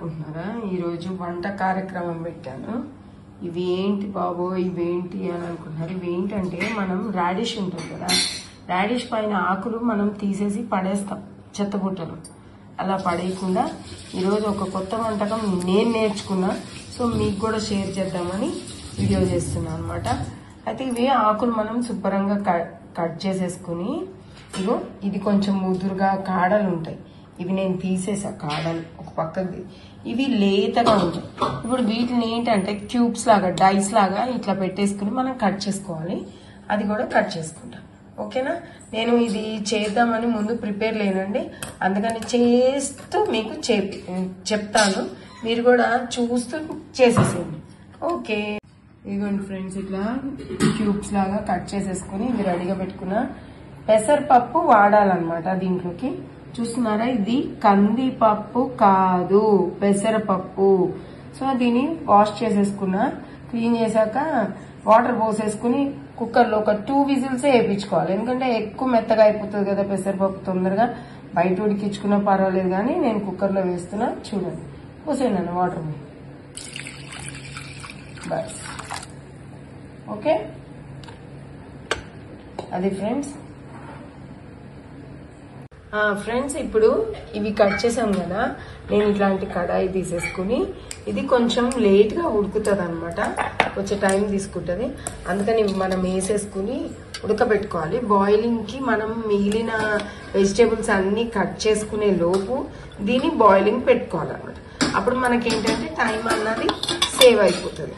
అనుకుంటున్నారా ఈరోజు వంట కార్యక్రమం పెట్టాను ఇవి ఏంటి బాబో ఇవేంటి అని అనుకుంటున్నారు ఇవి ఏంటంటే మనం రాడిష్ ఉంటుంది కదా రాడిష్ పైన ఆకులు మనం తీసేసి పడేస్తాం చెత్తబుట్టలు అలా పడేయకుండా ఈరోజు ఒక కొత్త వంటకం నేను నేర్చుకున్నా సో మీకు కూడా షేర్ చేద్దామని వీడియో చేస్తున్నాను అనమాట అయితే ఇవి ఆకులు మనం శుభ్రంగా కట్ కట్ చేసేసుకుని ఇగో ఇది కొంచెం ముదురుగా కాడలు ఉంటాయి ఇవి నేను తీసేసా కాడలు ఒక పక్కకి ఇవి లేతగా ఉంటాయి ఇప్పుడు వీటిని ఏంటంటే క్యూబ్స్ లాగా డైస్ లాగా ఇట్లా పెట్టేసుకుని మనం కట్ చేసుకోవాలి అది కూడా కట్ చేసుకుంటాం ఓకేనా నేను ఇది చేద్దామని ముందు ప్రిపేర్ లేనండి అందుకని చేస్తూ మీకు చెప్- చెప్తాను మీరు కూడా చూస్తూ చేసేసేయండి ఓకే ఇదిగోండి ఫ్రెండ్స్ ఇట్లా క్యూబ్స్ లాగా కట్ చేసేసుకుని ఇది రెడీగా పెట్టుకున్న పెసరపప్పు వాడాలన్నమాట దీంట్లోకి చూస్తున్నారా ఇది కందిపప్పు కాదు పెసరపప్పు సో దీన్ని వాష్ చేసేసుకున్నా క్లీన్ చేశాక వాటర్ పోసేసుకుని కుక్కర్లో ఒక టూ విజిల్స్ వేయించుకోవాలి ఎందుకంటే ఎక్కువ మెత్తగా అయిపోతుంది కదా పెసరపప్పు తొందరగా బయట ఉడికించుకున్నా పర్వాలేదు కానీ నేను కుక్కర్లో వేస్తున్నా చూడండి పోసేయండి వాటర్ పోయి బస్ ఓకే అది ఫ్రెండ్స్ ఫ్రెండ్స్ ఇప్పుడు ఇవి కట్ చేసాం కదా నేను ఇట్లాంటి కడాయి తీసేసుకుని ఇది కొంచెం లేట్గా ఉడుకుతుంది అనమాట కొంచెం టైం తీసుకుంటుంది అందుకని ఇవి మనం వేసేసుకుని ఉడకబెట్టుకోవాలి బాయిలింగ్కి మనం మిగిలిన వెజిటేబుల్స్ అన్నీ కట్ చేసుకునే లోపు దీన్ని బాయిలింగ్ పెట్టుకోవాలన్నమాట అప్పుడు మనకేంటంటే టైం అన్నది సేవ్ అయిపోతుంది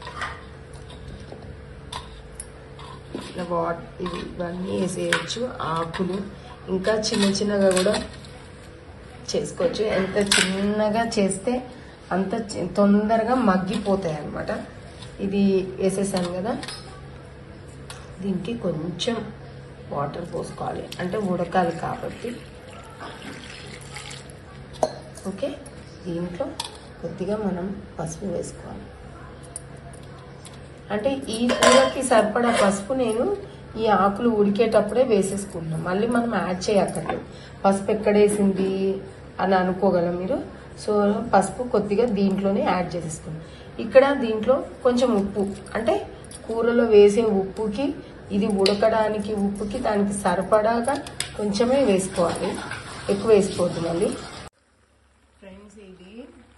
ఇట్లా వాట్ ఇవి ఇవన్నీ వేసేయచ్చు ఆకులు ఇంకా చిన్న చిన్నగా కూడా చేసుకోవచ్చు ఎంత చిన్నగా చేస్తే అంత చి- తొందరగా మగ్గిపోతాయి అన్నమాట ఇది వేసేసాను కదా దీనికి కొంచెం వాటర్ పోసుకోవాలి అంటే ఉడకాలి కాబట్టి ఓకే దీంట్లో కొద్దిగా మనం పసుపు వేసుకోవాలి అంటే ఈ కూరకి సరిపడా పసుపు నేను ఈ ఆకులు ఉడికేటప్పుడే వేసేసుకుంటున్నాం మళ్ళీ మనం యాడ్ చేయక్కర్లేదు పసుపు ఎక్కడేసింది అని అనుకోగలం మీరు సో పసుపు కొద్దిగా దీంట్లోనే యాడ్ చేసేసుకున్నాం ఇక్కడ దీంట్లో కొంచెం ఉప్పు అంటే కూరలో వేసే ఉప్పుకి ఇది ఉడకడానికి ఉప్పుకి దానికి సరిపడాగా కొంచెమే వేసుకోవాలి ఎక్కువ వేసుకోవద్దు మళ్ళీ ఫ్రెండ్స్ ఇది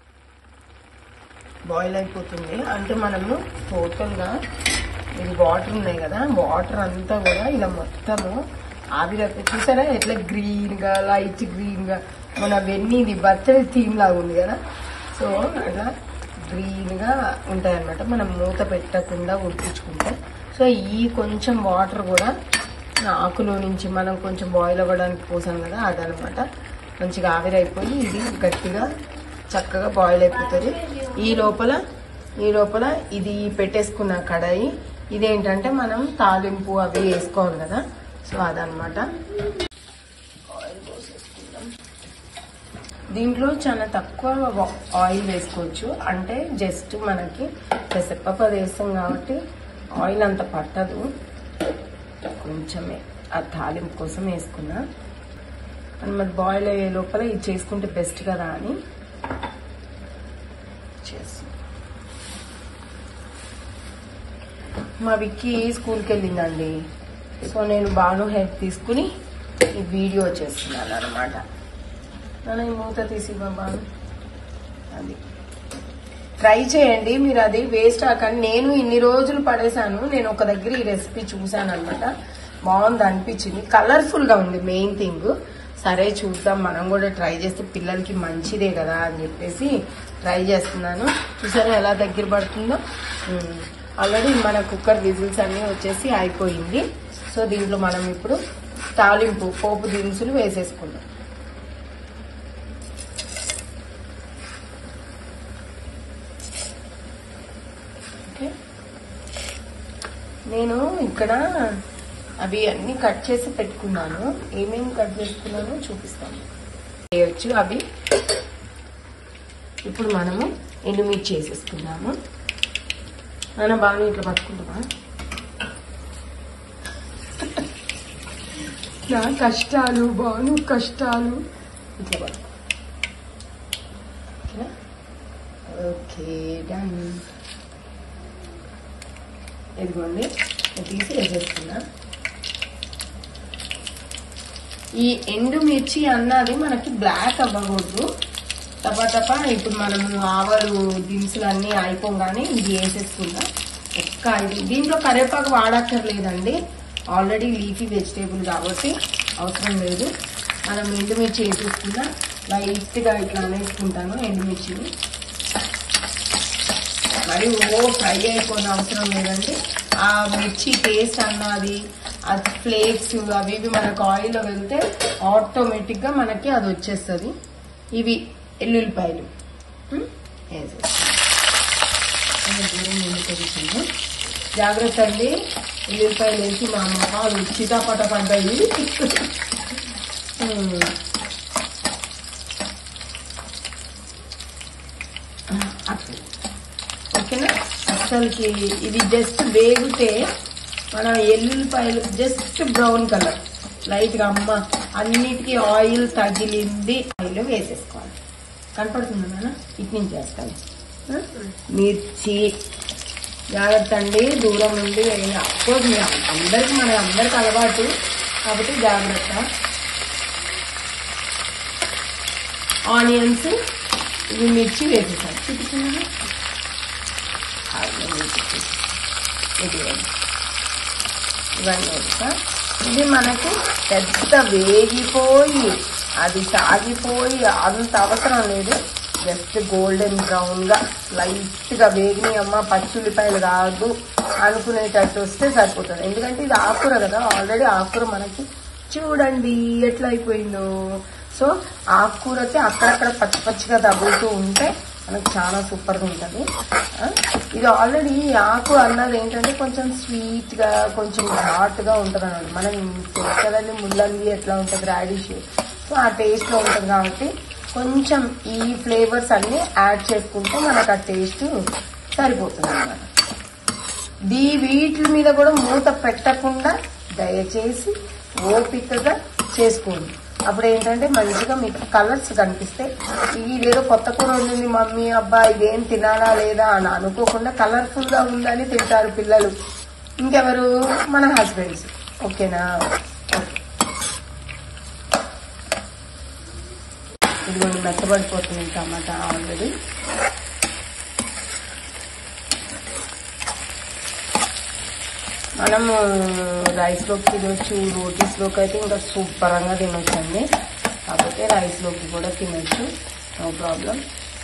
బాయిల్ అయిపోతుంది అంటే మనము టోటల్గా ఇది వాటర్ ఉన్నాయి కదా వాటర్ అంతా కూడా ఇలా మొత్తము ఆవిరైపోయి చూసారా ఎట్లా గ్రీన్గా లైట్ గ్రీన్గా మన వెన్నీ ఇది బర్త్డే థీమ్ లాగా ఉంది కదా సో అట్లా గ్రీన్గా ఉంటాయి అన్నమాట మనం మూత పెట్టకుండా ఉడిపించుకుంటే సో ఈ కొంచెం వాటర్ కూడా ఆకులో నుంచి మనం కొంచెం బాయిల్ అవ్వడానికి పోసాం కదా అదనమాట మంచిగా ఆవిరైపోయి ఇది గట్టిగా చక్కగా బాయిల్ అయిపోతుంది ఈ లోపల ఈ లోపల ఇది పెట్టేసుకున్న కడాయి ఇదేంటంటే మనం తాలింపు అవి వేసుకోవాలి కదా సో అదనమాట ఆయిల్ పోసేసుకుందాం దీంట్లో చాలా తక్కువ వా- ఆయిల్ వేసుకోవచ్చు అంటే జస్ట్ మనకి పెసరపప్పు అది వేస్తాం కాబట్టి ఆయిల్ అంత పట్టదు కొంచెమే ఆ తాలింపు కోసం వేసుకున్నా అని మరి బాయిల్ అయ్యే లోపల ఇది చేసుకుంటే బెస్ట్ కదా అని చేస్తాం మా విక్కీ స్కూల్కి వెళ్ళిందండి సో నేను బాను హెల్ప్ తీసుకుని ఈ వీడియో చేస్తున్నాను అనమాట నన్ను ఈ మూత తీసి బాను అది ట్రై చేయండి మీరు అది వేస్ట్ అవ్వకండి నేను ఇన్ని రోజులు పడేశాను నేను ఒక దగ్గర ఈ రెసిపీ చూశాను అనమాట బాగుంది అనిపించింది కలర్ఫుల్ గా ఉంది మెయిన్ థింగ్ సరే చూద్దాం మనం కూడా ట్రై చేస్తే పిల్లలకి మంచిదే కదా అని చెప్పేసి ట్రై చేస్తున్నాను చూసారా ఎలా దగ్గర పడుతుందో ఆల్రెడీ మన కుక్కర్ విజిల్స్ అన్నీ వచ్చేసి అయిపోయింది సో దీంట్లో మనం ఇప్పుడు తాలింపు పోపు దినుసులు వేసేసుకుందాం ఓకే నేను ఇక్కడ అవి అన్ని కట్ చేసి పెట్టుకున్నాను ఏమేమి కట్ చేసుకున్నానో చూపిస్తాను చేయొచ్చు అవి ఇప్పుడు మనము ఎండుమిర్చి చేసేసుకున్నాము నాన్న బాగా ఇట్లా పట్టుకుంటామా నా కష్టాలు బాను కష్టాలు ఇట్లా పట్టుకో ఓకేనా ఓకే డన్ ఇదిగోండి నేను తీసి వేసేస్తున్నా ఈ ఎండు మిర్చి అన్నది మనకి బ్లాక్ అవ్వకూడదు తప్ప తప్ప ఇప్పుడు మనము ఆవలు దినుసులు అన్నీ అయిపోగానే ఇది వేసేసుకుందాం ఒక్క ఐదు దీంట్లో కరివేపాకు వాడక్కర్లేదండి ఆల్రెడీ లీఫీ వెజిటేబుల్ కాబట్టి అవసరం లేదు మనం ఎండుమిర్చి వేసేసుకుందాం లైట్గా ఇట్లా అనేసుకుంటాను ఎండుమిర్చిని మరి ఓ ఫ్రై అయిపోయిన అవసరం లేదండి ఆ మిర్చి టేస్ట్ అన్నది ఆ ఫ్లేక్స్ అవి ఇవి మనకు ఆయిల్లో వెళ్తే ఆటోమేటిక్గా మనకి అది వచ్చేస్తుంది ఇవి ఎల్లుల్లిపాయలు ఉం? వేసేస్తాం. కొంచెం దూరం నుండి తెచ్చింది. జాగ్రత్త అండి ఎల్లుల్లిపాయలు వేసి మా మొహాలు చిటాపట పడ్డాయి ఉం. అట్లా ఓకేనా అసలుకి ఇది జస్ట్ వేగితే మనం ఎల్లుల్లిపాయలు జస్ట్ బ్రౌన్ కలర్ లైట్గా అమ్మ అన్నిటికీ ఆయిల్ తగిలింది ఆయిల్ వేసేసుకోవాలి కనపడుతుందా నాన్న ఇటు నుంచి వేస్తాను ఆ? మిర్చి జాగ్రత్త అండి దూరం నుండి అఫ్కోర్స్ మీ అందరికి మన అందరికి అలవాటు కాబట్టి జాగ్రత్త ఆనియన్స్ ఇవి మిర్చి వేసేసాను చూపించాను ఇది ఇవన్నీ వేస్తా. ఇది మనకు పెద్ద వేగిపోయి అది సాగిపోయి అంత అవసరం లేదు జస్ట్ గోల్డెన్ బ్రౌన్ గా లైట్ గా వేగిని అమ్మ పచ్చుల్లిపాయలు కాదు అనుకునేటట్టు వస్తే సరిపోతుంది ఎందుకంటే ఇది ఆకుర కదా ఆల్రెడీ ఆకుర మనకి చూడండి ఎట్లా అయిపోయిందో సో ఆకుకూరకి అక్కడక్కడ పచ్చి పచ్చిగా తగులుతూ ఉంటే మనకు చాలా సూపర్ గా ఉంటుంది ఆ, ఇది ఆల్రెడీ ఆకు అన్నది ఏంటంటే కొంచెం స్వీట్ గా కొంచెం ఘాట్ గా ఉంటుంది అన్నమాట మనం తెలుసు కదండి ముల్లంగి ఎట్లా ఉంటుంది రాడిష్ సో ఆ టేస్ట్ లో ఉంటుంది కాబట్టి కొంచెం ఈ ఫ్లేవర్స్ అన్ని యాడ్ చేసుకుంటే మనకు ఆ టేస్ట్ సరిపోతుంది అన్నమాట దీ వీటి మీద కూడా మూత పెట్టకుండా దయచేసి ఓపికగా చేసుకోండి అప్పుడు ఏంటంటే మంచిగా మీకు కలర్స్ కనిపిస్తాయి ఇదేదో కొత్త కూర వండింది మమ్మీ అబ్బా ఇదేం తినాలా లేదా అని అనుకోకుండా కలర్ఫుల్ గా ఉందని తింటారు పిల్లలు ఇంకెవరు మన హస్బెండ్స్ ఓకేనా ఓకే ఇదిగోండి మెత్తబడిపోతుంది టమాటా ఆల్రెడీ మనము రైస్లోకి తినొచ్చు రోటీస్లోకి అయితే ఇంకా సూపరంగా తినొచ్చు అండి కాకపోతే రైస్లోకి కూడా తినొచ్చు నో ప్రాబ్లం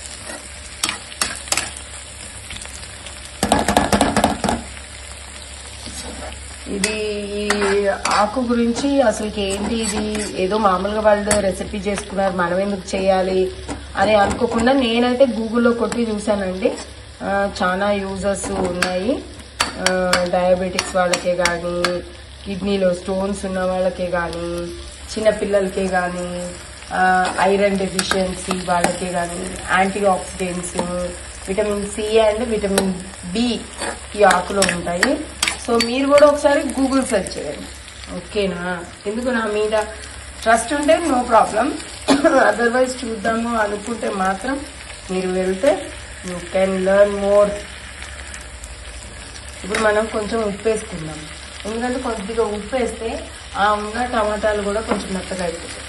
ఇది ఈ ఆకు గురించి అసలుకి ఏంటి ఇది ఏదో మామూలుగా వాళ్ళు రెసిపీ చేసుకున్నారు మనం ఎందుకు చేయాలి అని అనుకోకుండా నేనైతే గూగుల్లో కొట్టి చూసానండి ఆ, చాలా యూజర్స్ ఉన్నాయి డయాబెటిక్స్ వాళ్ళకే కానీ కిడ్నీలో స్టోన్స్ ఉన్న వాళ్ళకే కానీ చిన్నపిల్లలకే కానీ ఐరన్ డెఫిషియన్సీ వాళ్ళకే కానీ antioxidants vitamin C and vitamin B ఈ ఆకులో ఉంటాయి సో మీరు కూడా ఒకసారి గూగుల్ సెర్చ్ చేయండి ఓకేనా ఎందుకు నా మీద ట్రస్ట్ ఉంటే నో ప్రాబ్లం అదర్వైజ్ చూద్దాము అనుకుంటే మాత్రం మీరు వెళ్తే యూ కెన్ లెర్న్ మోర్ ఇప్పుడు మనం కొంచెం ఉప్పు వేసుకుందాం ఎందుకంటే కొద్దిగా ఉప్పు వేస్తే ఆ ఉన్న టమాటాలు కూడా కొంచెం మెత్తగా అయిపోతాయి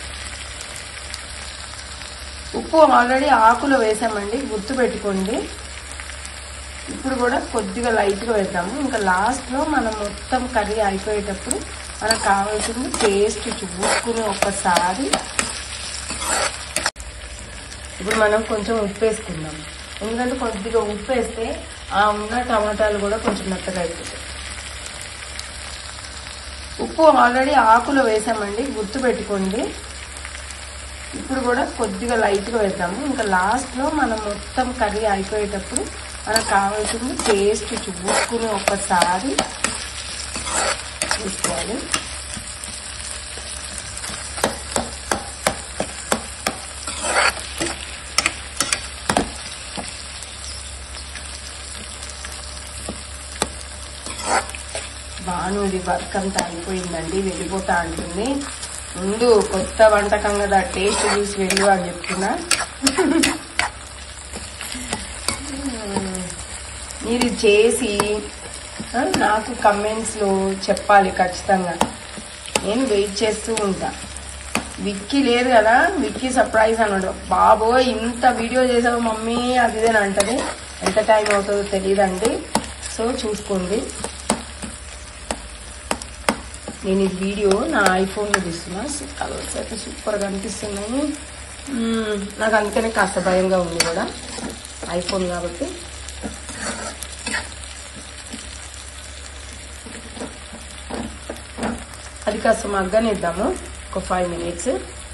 ఉప్పు ఆల్రెడీ ఆకులో వేసామండి గుర్తు పెట్టుకోండి ఇప్పుడు కూడా కొద్దిగా లైట్గా వేద్దాము ఇంకా లాస్ట్లో మనం మొత్తం కర్రీ అయిపోయేటప్పుడు మనకు కావాల్సింది టేస్ట్ చూసుకుని ఒక్కసారి ఇప్పుడు మనం కొంచెం ఉప్పు వేసుకుందాం ఎందుకంటే కొద్దిగా ఉప్పు వేస్తే ఆ ఉన్న టమాటాలు కూడా కొంచెం మెత్తగా అయిపోతాయి ఉప్పు ఆల్రెడీ ఆకులో వేసామండి గుర్తు పెట్టుకోండి ఇప్పుడు కూడా కొద్దిగా లైట్గా వేద్దాము ఇంకా లాస్ట్లో మనం మొత్తం కర్రీ అయిపోయేటప్పుడు మనకు కావాల్సింది టేస్ట్ చూసుకుని ఒక్కసారి చూసుకోవాలి బాను ఇది వర్క్ అంతా అయిపోయిందండి వెళ్ళిపోతా అంటుంది ముందు కొత్త వంటకం కదా టేస్ట్ చూసి వెళ్ళు అని చెప్తున్నా మీరు ఇది చేసి ఆ, నాకు కమెంట్స్ లో చెప్పాలి ఖచ్చితంగా నేను వెయిట్ చేస్తూ ఉంటా విక్కీ లేదు కదా విక్కీ సర్ప్రైజ్ అన్నాడు బాబోయ్ ఇంత వీడియో చేసావు మమ్మీ అది ఇది అని అంటది ఎంత టైం అవుతుందో తెలియదండి సో చూసుకోండి నేను ఈ వీడియో నా ఐఫోన్లో తీస్తున్నా కలర్స్ అయితే సూపర్గా అనిపిస్తున్నాయి మ్మ్, నాకు అందుకనే కాస్త భయంగా ఉంది కూడా ఐఫోన్ కాబట్టి అది కాస్త మగ్గనిద్దాము ఒక ఫైవ్ మినిట్స్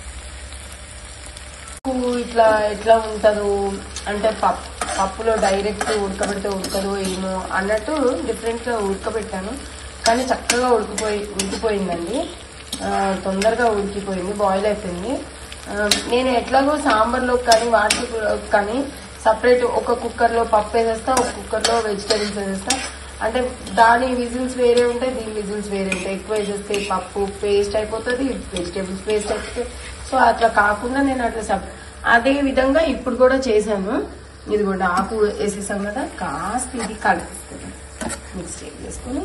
ఇట్లా ఎట్లా ఉంటుందో అంటే పప్పు పప్పులో డైరెక్ట్ ఉడకబెడితే ఉడకదు ఏమో అన్నట్టు డిఫరెంట్గా ఉడకబెట్టాను కానీ చక్కగా ఉడికిపోయి ఉడికిపోయిందండి ఆ, తొందరగా ఉడికిపోయింది బాయిల్ అయిపోయింది ఆ, నేను ఎట్లాగో సాంబార్లో కానీ వాటిలో కానీ సపరేట్ ఒక కుక్కర్లో పప్పు వేసేస్తా ఒక కుక్కర్లో వెజిటేబుల్స్ వేసేస్తా అంటే దాని విజిల్స్ వేరే ఉంటాయి దీని విజిల్స్ వేరే ఉంటాయి ఎక్కువ వేసేస్తే పప్పు పేస్ట్ అయిపోతుంది వెజిటేబుల్స్ పేస్ట్ అయిపోతుంది సో అట్లా కాకుండా నేను అట్లా సప్ అదే విధంగా ఇప్పుడు కూడా చేశాను ఇది కూడా ఆకు వేసేసాం కదా కాస్త ఇది కలిపిస్తుంది మిక్స్ చేసుకొని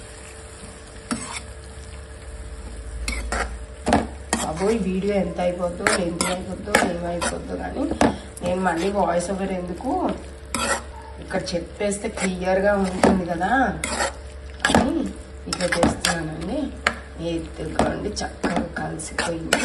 బాబోయ్ వీడియో ఎంత అయిపోద్దో ఎంత అయిపోద్దో ఏమైపోద్దో కానీ నేను మళ్ళీ వాయిస్ ఓవర్ ఎందుకు ఇక్కడ చెప్పేస్తే క్లియర్గా ఉంటుంది కదా అని ఇట్లా చేస్తున్నానండి ఎత్తుకోండి చక్కగా కలిసిపోయింది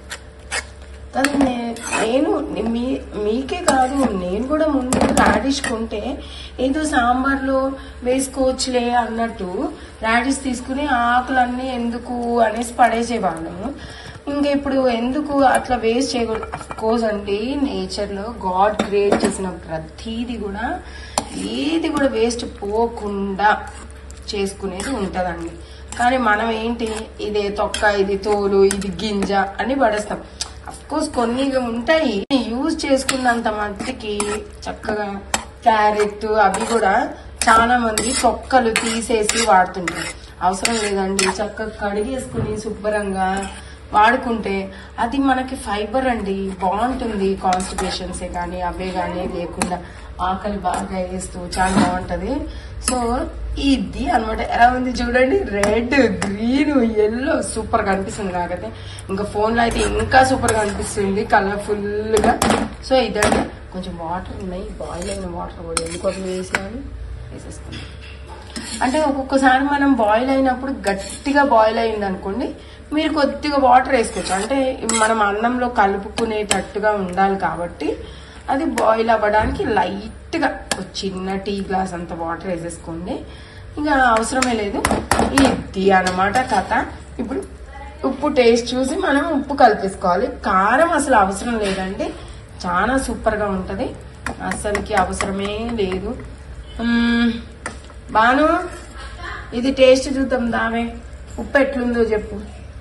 కానీ నే- నేను మీ మీకే కాదు నేను కూడా ముందు రాడిష్ కొంటే ఏదో సాంబార్లో వేసుకోవచ్చులే అన్నట్టు రాడిష్ తీసుకుని ఆకులన్నీ ఎందుకు అనేసి పడేసేవాళ్ళము ఇంకా ఇప్పుడు ఎందుకు అట్లా వేస్ట్ చేయకూడదు అఫ్ కోర్స్ అండి నేచర్ లో గాడ్ క్రియేట్ చేసిన ప్రతిదీ కూడా ఏది కూడా వేస్ట్ పోకుండా చేసుకునేది ఉంటదండి కానీ మనం ఏంటి ఇదే తొక్క ఇది తోలు ఇది గింజ అని పడేస్తాం అఫ్ కోర్స్ కొన్ని ఇక ఉంటాయి యూజ్ చేసుకున్నంత మట్టికి చక్కగా క్యారెట్ అవి కూడా చాలా మంది తొక్కలు తీసేసి వాడుతుంటారు అవసరం లేదండి చక్కగా కడిగేసుకుని శుభ్రంగా వాడుకుంటే అది మనకి ఫైబర్ అండి బాగుంటుంది కాన్స్టిపేషన్సే కానీ అవే కానీ లేకుండా ఆకలి బాగా వేస్తూ చాలా బాగుంటది సో ఇది అన్నమాట ఎలా ఉంది చూడండి రెడ్ గ్రీన్ ఎల్లో సూపర్ గా అనిపిస్తుంది నాకైతే ఇంకా ఫోన్ లో అయితే ఇంకా సూపర్ గా అనిపిస్తుంది కలర్ఫుల్ గా సో ఇదండి కొంచెం వాటర్ ఉన్నాయి బాయిల్ అయిన వాటర్ కూడా ఎందుకోసం వేసాను వేసేసుకుందాం అంటే ఒక్కొక్కసారి మనం బాయిల్ అయినప్పుడు గట్టిగా బాయిల్ అయింది అనుకోండి మీరు కొద్దిగా వాటర్ వేసుకోవచ్చు అంటే మనం అన్నంలో కలుపుకునేటట్టుగా ఉండాలి కాబట్టి అది బాయిల్ అవ్వడానికి లైట్ గా ఒక చిన్న టీ గ్లాస్ అంత వాటర్ వేసేసుకోండి ఇంకా అవసరమే లేదు ఇది అన్నమాట కథ ఇప్పుడు ఉప్పు టేస్ట్ చూసి మనం ఉప్పు కలిపేసుకోవాలి కారం అసలు అవసరం లేదండి చాలా సూపర్ గా ఉంటది అసలుకి అవసరమే లేదు మ్మ్. బాను ఇది టేస్ట్ చూద్దాం దామే ఉప్పు ఎట్లుందో చెప్పు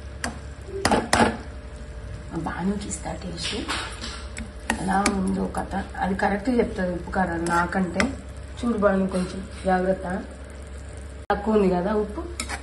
బానుకి ఇస్తా టేస్ట్ ఎలా ఉందో కథ అది కరెక్ట్ చెప్తుంది ఉప్పు కారం నాకంటే చూడు బాను కొంచెం జాగ్రత్త తక్కువ ఉంది కదా ఉప్పు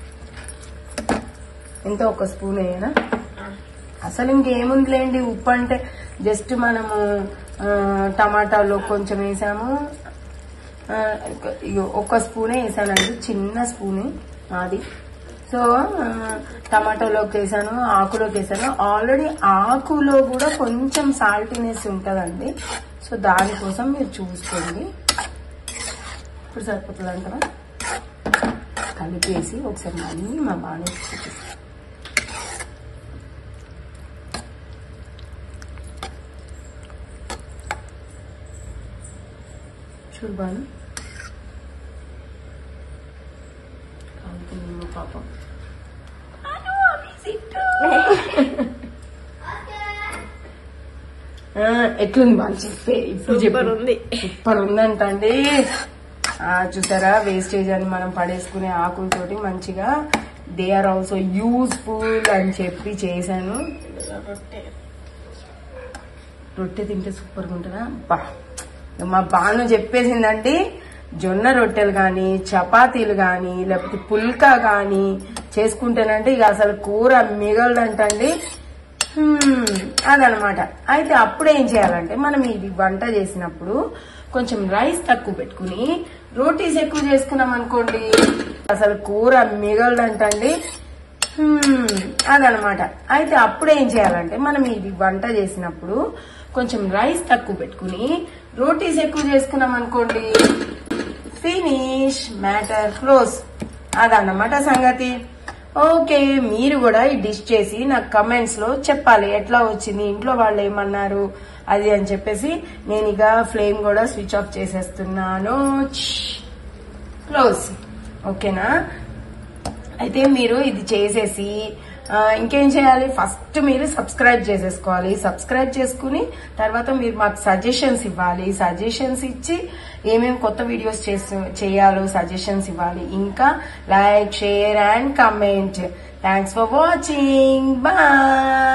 ఎంత ఒక స్పూన్ వేయనా అసలు ఇంకేముందిలేండి ఉప్పు అంటే జస్ట్ మనము ఆ, టమాటాలో కొంచెం వేసాము ఆ, ఇగో ఒక స్పూనే వేసానండి చిన్న స్పూనే అది సో ఆ, టమాటోలోకి వేసాను ఆకులోకి వేసాను ఆల్రెడీ ఆకులో కూడా కొంచెం సాల్టీనెస్ ఉంటుందండి సో దానికోసం మీరు చూసుకోండి ఇప్పుడు సరిపోతుంది అంటారా కలిపేసి ఒకసారి మళ్ళీ మా బాగా చూపిస్తాను చూడు బాను కాలుతుందేమో పాపం అను, అవి సిట్టు. ఆ, ఎట్లుంది బాగా చెప్పే ఇప్పుడు సూపర్ చెప్పు ఉంది సూపర్ ఉందంటండి ఆ చూసారా వేస్టేజ్ అని మనం పడేసుకునే ఆకులతోటి మంచిగా దే ఆర్ ఆల్సో యూస్ఫుల్ అని చెప్పి చేశాను రొట్టె తింటే సూపర్గా ఉంటుందా బా మా బాను చెప్పేసిందండి జొన్న రొట్టెలు కానీ చపాతీలు కానీ లేకపోతే పుల్కా కానీ చేసుకుంటేనంటే ఇక అసలు కూర మిగలదంటండి హ్మ్, అదనమాట అయితే అప్పుడు ఏం చేయాలంటే మనం ఇది వంట చేసినప్పుడు కొంచెం రైస్ తక్కువ పెట్టుకుని రోటీస్ ఎక్కువ చేసుకున్నాం అనుకోండి అసలు కూర మిగలదంటండి హ్మ్, అదనమాట అయితే అప్పుడు ఏం చేయాలంటే మనం ఇది వంట చేసినప్పుడు కొంచెం రైస్ తక్కువ పెట్టుకుని రోటీస్ ఎక్కువ చేసుకున్నాం అనుకోండి ఫినిష్ మ్యాటర్ క్లోజ్ అదన్నమాట సంగతి ఓకే మీరు కూడా ఈ డిష్ చేసి నాకు కమెంట్స్ లో చెప్పాలి ఎట్లా వచ్చింది ఇంట్లో వాళ్ళు ఏమన్నారు అది అని చెప్పేసి నేను ఇక ఫ్లేమ్ కూడా స్విచ్ ఆఫ్ చేసేస్తున్నాను క్లోజ్ ఓకేనా అయితే మీరు ఇది చేసేసి ఆ, ఇంకేం చేయాలి ఫస్ట్ మీరు సబ్స్క్రైబ్ చేసేసుకోవాలి సబ్స్క్రైబ్ చేసుకుని తర్వాత మీరు మాకు సజెషన్స్ ఇవ్వాలి సజెషన్స్ ఇచ్చి ఏమేమి కొత్త వీడియోస్ చేస్తూ చేయాలో సజెషన్స్ ఇవ్వాలి ఇంకా like share and comment thanks for watching bye